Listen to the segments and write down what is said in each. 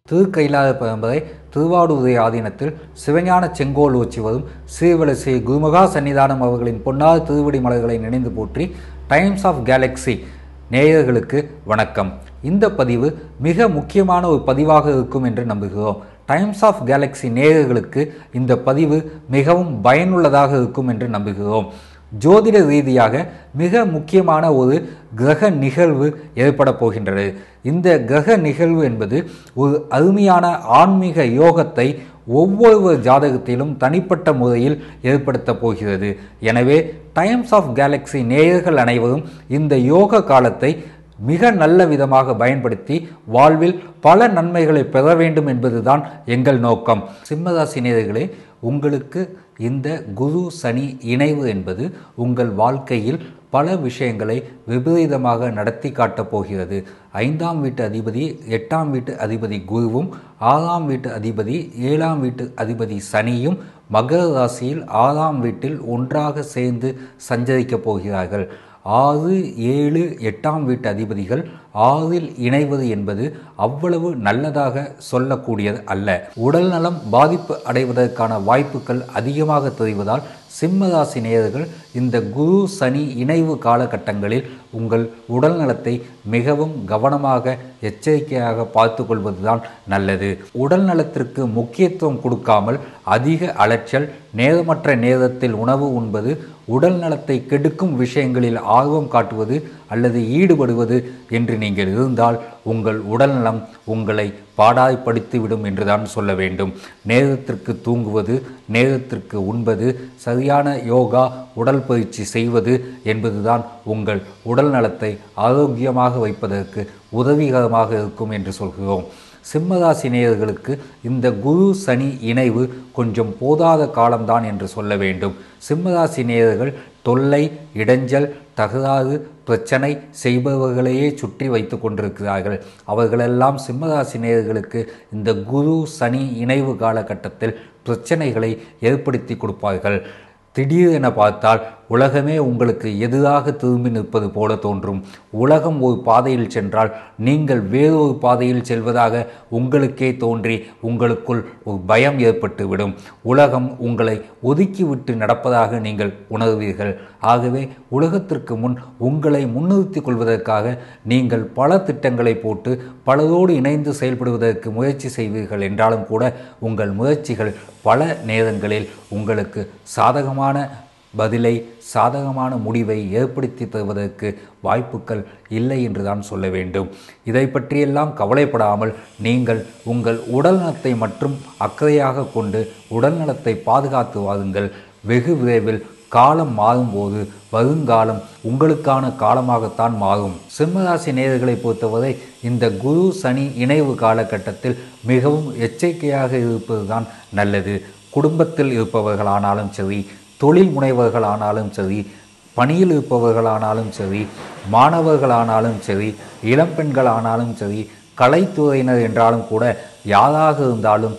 திருக்கைலாத பரம்பரை திருவாடுதுறை ஆதீனத்தில் சிவஞான செங்கோல் ஊற்றி வரும் ஸ்ரீவல ஸ்ரீ குருமகா சன்னிதானம் அவர்களின் பொன்னார் திருவடி மலர்களை நினைந்து போற்றி டைம்ஸ் ஆஃப் கேலக்ஸி நேயர்களுக்கு வணக்கம் இந்த பதிவு மிக முக்கியமான ஒரு பதிவாக இருக்கும் என்று நம்புகிறோம் டைம்ஸ் ஆஃப் கேலக்ஸி நேயர்களுக்கு இந்த பதிவு மிகவும் பயனுள்ளதாக இருக்கும் என்று நம்புகிறோம் ஜோதிட ரீதியாக மிக முக்கியமான ஒரு கிரக நிகழ்வு ஏற்பட போகின்றது இந்த கிரக நிகழ்வு என்பது ஒரு அருமையான ஆன்மீக யோகத்தை ஒவ்வொரு ஜாதகத்திலும் தனிப்பட்ட முறையில் ஏற்படுத்த போகிறது எனவே டைம்ஸ் ஆஃப் கேலக்ஸி நேயர்கள் அனைவரும் இந்த யோக காலத்தை மிக நல்ல விதமாக பயன்படுத்தி வாழ்வில் பல நன்மைகளை பெற வேண்டும் என்பதுதான் எங்கள் நோக்கம் சிம்மராசி நேயர்களே உங்களுக்கு இந்த குரு சனி இணைவு என்பது உங்கள் வாழ்க்கையில் பல விஷயங்களை விபரீதமாக நடத்தி காட்டப் போகிறது ஐந்தாம் வீட்டு அதிபதி எட்டாம் வீட்டு அதிபதி குருவும் ஆறாம் வீட்டு அதிபதி ஏழாம் வீட்டு அதிபதி சனியும் மகர ராசியில் ஆறாம் வீட்டில் ஒன்றாக சேர்ந்து சஞ்சரிக்கப் போகிறார்கள் ஆறு ஏழு எட்டாம் வீட்டு அதிபதிகள் ஆறில் இணைவது என்பது அவ்வளவு நல்லதாக சொல்லக்கூடியது அல்ல உடல்நலம் பாதிப்பு அடைவதற்கான வாய்ப்புகள் அதிகமாக தெரிவதால் சிம்மராசி நேயர்கள் இந்த குரு சனி இணைவு காலகட்டங்களில் உங்கள் உடல் நலத்தை மிகவும் கவனமாக எச்சரிக்கையாக பார்த்து கொள்வதுதான் நல்லது உடல் நலத்திற்கு முக்கியத்துவம் கொடுக்காமல் அதிக அலைச்சல் நேரமற்ற நேரத்தில் உணவு உண்பது உடல் நலத்தை கெடுக்கும் விஷயங்களில் ஆர்வம் காட்டுவது அல்லது ஈடுபடுவது என்று நீங்கள் இருந்தால் உங்கள் உடல்நலம் உங்களை பாடாய்ப்படுத்திவிடும் என்றுதான் சொல்ல வேண்டும் நேரத்திற்கு தூங்குவது நேரத்திற்கு உண்பது சரியான யோகா உடல் பயிற்சி செய்வது என்பதுதான் உங்கள் உடல் நலத்தை ஆரோக்கியமாக வைப்பதற்கு உதவிகரமாக இருக்கும் என்று சொல்கிறோம் சிம்மராசி நேயர்களுக்கு இந்த குரு சனி இணைவு கொஞ்சம் போதாத காலம்தான் என்று சொல்ல வேண்டும் சிம்மராசி நேயர்கள் தொல்லை இடைஞ்சல் தகராறு பிரச்சனை செய்பவர்களையே சுற்றி வைத்து கொண்டிருக்கிறார்கள் அவர்களெல்லாம் சிம்மராசி நேயர்களுக்கு இந்த குரு சனி இணைவு காலகட்டத்தில் பிரச்சனைகளை ஏற்படுத்தி கொடுப்பார்கள் திடீரென பார்த்தால் உலகமே உங்களுக்கு எதிராக திரும்பி நிற்பது போல தோன்றும் உலகம் ஒரு பாதையில் சென்றால் நீங்கள் வேறொரு பாதையில் செல்வதாக உங்களுக்கே தோன்றி உங்களுக்குள் ஒரு பயம் ஏற்பட்டுவிடும் உலகம் உங்களை ஒதுக்கிவிட்டு நடப்பதாக நீங்கள் உணர்வீர்கள் ஆகவே உலகத்திற்கு முன் உங்களை முன்னிறுத்திக் கொள்வதற்காக நீங்கள் பல திட்டங்களை போட்டு பலரோடு இணைந்து செயல்படுவதற்கு முயற்சி செய்வீர்கள் என்றாலும் கூட உங்கள் முயற்சிகள் பல நேரங்களில் உங்களுக்கு சாதகமான பதிலை சாதகமான முடிவை ஏற்படுத்தி தருவதற்கு வாய்ப்புகள் இல்லை என்றுதான் சொல்ல வேண்டும் இதை பற்றியெல்லாம் கவலைப்படாமல் நீங்கள் உங்கள் உடல்நலத்தை மட்டும் அக்கறையாக கொண்டு உடல்நலத்தை பாதுகாத்து வாருங்கள் வெகு விரைவில் காலம் மாறும்போது வருங்காலம் உங்களுக்கான காலமாகத்தான் மாறும் சிம்மராசி நேயர்களை பொறுத்தவரை இந்த குரு சனி இணைவு காலகட்டத்தில் மிகவும் எச்சரிக்கையாக இருப்பதுதான் நல்லது குடும்பத்தில் இருப்பவர்களானாலும் சரி தொழில் முனைவர்களானாலும் சரி பணியில் இருப்பவர்களானாலும் சரி மாணவர்களானாலும் சரி இளம்பெண்களானாலும் சரி கலைத்துறையினர் என்றாலும் கூட யாராக இருந்தாலும்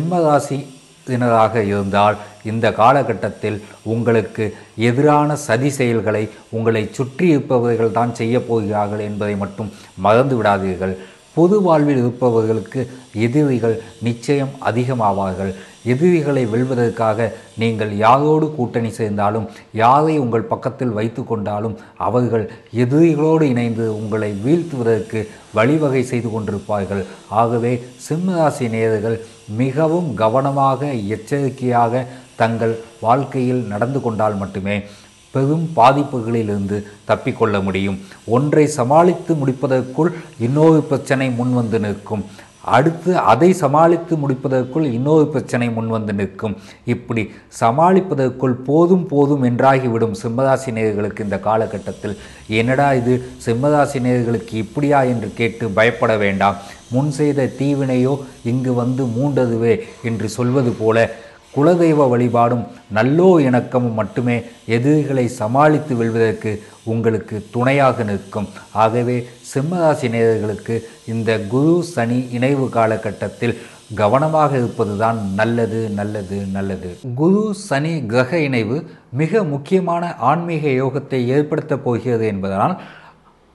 சிம்மராசியினராக இருந்தால் இந்த காலகட்டத்தில் உங்களுக்கு எதிரான சதி செயல்களை உங்களை சுற்றி இருப்பவர்கள் தான் செய்ய போகிறார்கள் என்பதை மட்டும் மறந்து விடாதீர்கள் பொது வாழ்வில் இருப்பவர்களுக்கு எதிரிகள் நிச்சயம் அதிகமாவார்கள் எதிரிகளை வெல்வதற்காக நீங்கள் யாரோடு கூட்டணி சேர்ந்தாலும் யாரை உங்கள் பக்கத்தில் வைத்து கொண்டாலும் அவர்கள் எதிரிகளோடு இணைந்து உங்களை வீழ்த்துவதற்கு வழிவகை செய்து கொண்டிருப்பார்கள் ஆகவே சிம்மராசி நேயர்கள் மிகவும் கவனமாக எச்சரிக்கையாக தங்கள் வாழ்க்கையில் நடந்து கொண்டால் மட்டுமே பெரும் பாதிப்புகளிலிருந்து தப்பிக்கொள்ள முடியும் ஒன்றை சமாளித்து முடிப்பதற்குள் இன்னொரு பிரச்சனை முன்வந்து நிற்கும் அடுத்து அதை சமாளித்து முடிப்பதற்குள் இன்னொரு பிரச்சனை முன்வந்து நிற்கும் இப்படி சமாளிப்பதற்குள் போதும் போதும் என்றாகிவிடும் சிம்மராசினியர்களுக்கு இந்த காலகட்டத்தில் என்னடா இது சிம்மராசினியர்களுக்கு இப்படியா என்று கேட்டு பயப்பட வேண்டாம் முன் செய்த தீவினையோ இங்கு வந்து மூண்டதுவே என்று சொல்வது போல குலதெய்வ வழிபாடும் நல்லோ இணக்கமும் மட்டுமே எதிரிகளை சமாளித்து வெல்வதற்கு உங்களுக்கு துணையாக நிற்கும் ஆகவே சிம்மராசி நேயர்களுக்கு இந்த குரு சனி இணைவு காலகட்டத்தில் கவனமாக இருப்பதுதான் நல்லது நல்லது நல்லது குரு சனி கிரக இணைவு மிக முக்கியமான ஆன்மீக யோகத்தை ஏற்படுத்தப் போகிறது என்பதனால்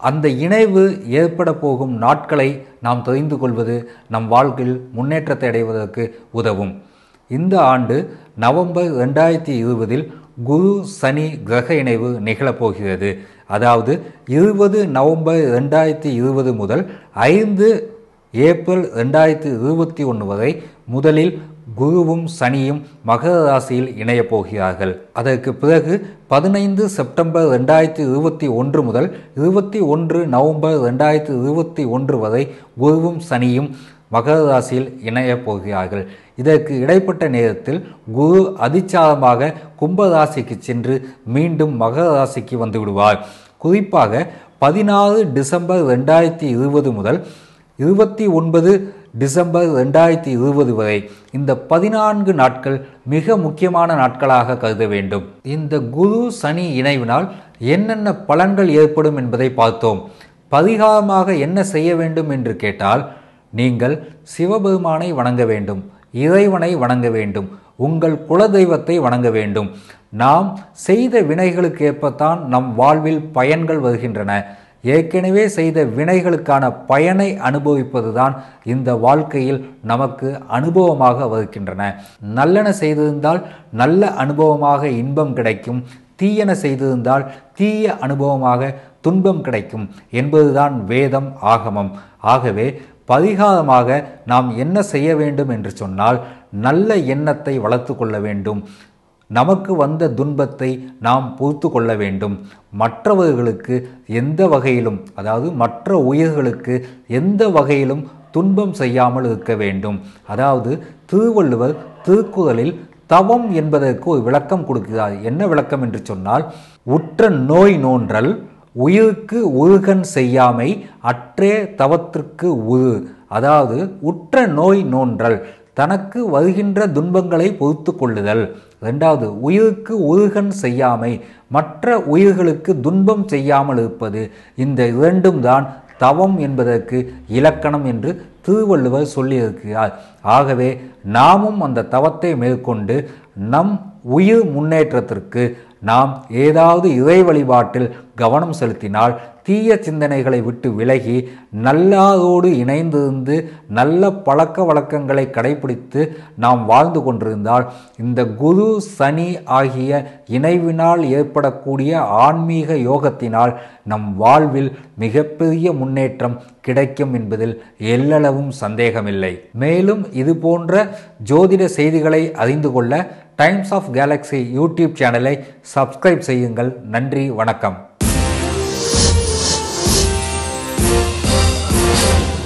அந்த இணைவு ஏற்பட போகும் நாட்களை நாம் தெரிந்து கொள்வது நம் வாழ்க்கையில் முன்னேற்றத்தை அடைவதற்கு உதவும் இந்த ஆண்டு நவம்பர் ரெண்டாயிரத்தி இருபதில் குரு சனி கிரக இணைவு நிகழப்போகிறது அதாவது இருபது நவம்பர் ரெண்டாயிரத்தி இருபது முதல் ஐந்து ஏப்ரல் ரெண்டாயிரத்தி இருபத்தி ஒன்று வரை முதலில் குருவும் சனியும் மகர ராசியில் இணையப் போகிறார்கள் அதற்கு பிறகு பதினைந்து செப்டம்பர் ரெண்டாயிரத்தி இருபத்தி ஒன்று முதல் இருபத்தி ஒன்று நவம்பர் ரெண்டாயிரத்தி இருபத்தி ஒன்று வரை குருவும் சனியும் மகர ராசியில் இணையப் போகிறார்கள் இதற்கு இடைப்பட்ட நேரத்தில் குரு அதிச்சாரமாக கும்ப ராசிக்கு சென்று மீண்டும் மகர ராசிக்கு வந்து விடுவார் குறிப்பாக பதினாறு டிசம்பர் ரெண்டாயிரத்தி இருபது முதல் இருபத்தி ஒன்பது டிசம்பர் ரெண்டாயிரத்தி இருபது வரை இந்த பதினான்கு நாட்கள் மிக முக்கியமான நாட்களாக கருத வேண்டும் இந்த குரு சனி இணைவினால் என்னென்ன பலன்கள் ஏற்படும் என்பதை பார்த்தோம் பரிகாரமாக என்ன செய்ய வேண்டும் என்று கேட்டால் நீங்கள் சிவபெருமானை வணங்க வேண்டும் இறைவனை வணங்க வேண்டும் உங்கள் குலதெய்வத்தை வணங்க வேண்டும் நாம் செய்த வினைகளுக்கு ஏற்பத்தான் நம் வாழ்வில் பயன்கள் வருகின்றன ஏற்கனவே செய்த வினைகளுக்கான பயனை அனுபவிப்பதுதான் இந்த வாழ்க்கையில் நமக்கு அனுபவமாக வருகின்றன நல்லன செய்திருந்தால் நல்ல அனுபவமாக இன்பம் கிடைக்கும் தீயன செய்திருந்தால் தீய அனுபவமாக துன்பம் கிடைக்கும் என்பதுதான் வேதம் ஆகமம் ஆகவே பரிகாரமாக நாம் என்ன செய்ய வேண்டும் என்று சொன்னால் நல்ல எண்ணத்தை வளர்த்து கொள்ள வேண்டும் நமக்கு வந்த துன்பத்தை நாம் பொறுத்து கொள்ள வேண்டும் மற்றவர்களுக்கு எந்த வகையிலும் அதாவது மற்ற உயிர்களுக்கு எந்த வகையிலும் துன்பம் செய்யாமல் இருக்க வேண்டும் அதாவது திருவள்ளுவர் திருக்குறளில் தவம் என்பதற்கு ஒரு விளக்கம் கொடுக்கிறார் என்ன விளக்கம் என்று சொன்னால் உற்ற நோய் நோன்றல் உயிருக்கு உருகன் செய்யாமை அற்றே தவத்திற்கு உரு அதாவது உற்ற நோய் நோன்றல் தனக்கு வருகின்ற துன்பங்களை பொறுத்து கொள்ளுதல் ரெண்டாவது உயிருக்கு உருகன் செய்யாமை மற்ற உயிர்களுக்கு துன்பம் செய்யாமல் இருப்பது இந்த இரண்டும் தான் தவம் என்பதற்கு இலக்கணம் என்று திருவள்ளுவர் சொல்லியிருக்கிறார் ஆகவே நாமும் அந்த தவத்தை மேற்கொண்டு நம் உயிர் முன்னேற்றத்திற்கு நாம் ஏதாவது இறை வழிபாட்டில் கவனம் செலுத்தினால் தீய சிந்தனைகளை விட்டு விலகி நல்லாரோடு இணைந்திருந்து நல்ல பழக்க வழக்கங்களை கடைபிடித்து நாம் வாழ்ந்து கொண்டிருந்தால் இந்த குரு சனி ஆகிய இணைவினால் ஏற்படக்கூடிய ஆன்மீக யோகத்தினால் நம் வாழ்வில் மிகப்பெரிய முன்னேற்றம் கிடைக்கும் என்பதில் எல்லளவும் சந்தேகமில்லை மேலும் இது போன்ற ஜோதிட செய்திகளை அறிந்து கொள்ள டைம்ஸ் ஆஃப் கேலக்ஸி யூடியூப் சேனலை சப்ஸ்கிரைப் செய்யுங்கள் நன்றி வணக்கம்